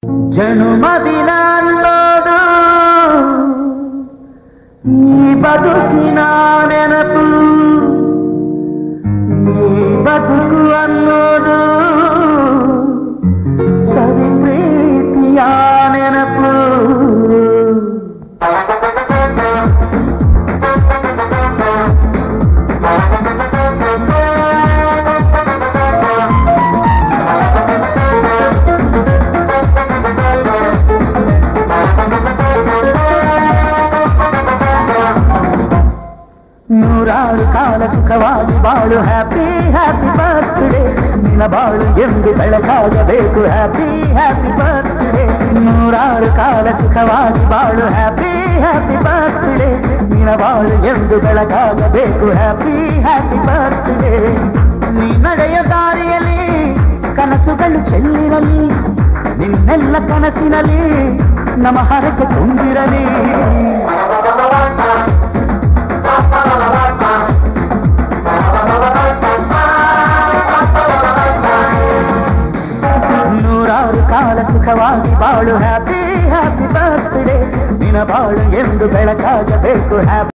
ಜನುಮದಿನ ಅನ್ನೋದು ಈ ಬದುಕಿನ ನೆನಪು ಈ ಬದುಕು ಅನ್ನೋದು ಸವಿ ಪ್ರೀತಿಯ ನೆನಪು ನೂರಾರು ಕಾಲ ಸುಖವಾಗಿ ಬಾಳು ಹ್ಯಾಪಿ ಹ್ಯಾಪಿ ಬರ್ತ್ಡೇ ನಿನ್ನ ಬಾಳು ಎಂದು ಬೆಳಕಾಗಬೇಕು ಹ್ಯಾಪಿ ಹ್ಯಾಪಿ ಬರ್ತ್ಡೇ ನೂರಾರು ಕಾಲ ಸುಖವಾಗಿ ಬಾಳು ಹ್ಯಾಪಿ ಹ್ಯಾಪಿ ಬರ್ತ್ಡೇ ನಿನ್ನ ಬಾಳು ಎಂದು ಬೆಳಕಾಗಬೇಕು ಹ್ಯಾಪಿ ಹ್ಯಾಪಿ ಬರ್ತ್ಡೇ ನೀ ನಡೆಯ ದಾರಿಯಲ್ಲಿ ಕನಸುಗಳು ಚೆಲ್ಲಿರಲಿ ನಿನ್ನೆಲ್ಲ ಕನಸಿನಲ್ಲಿ ನಮ್ಮ ಹರಕೆ ತುಂಬಿರಲಿ ನೂರಾರು ಕಾಲ ಸುಖವಾಗಿ ಬಾಳು ಹ್ಯಾಪಿ ಹ್ಯಾಪಿ ಬರ್ತ್ಡೇ ನಿನ ಬಾಳು ಎಂದು ಬೆಳಕಾಗಬೇಕು ಹ್ಯಾಪಿ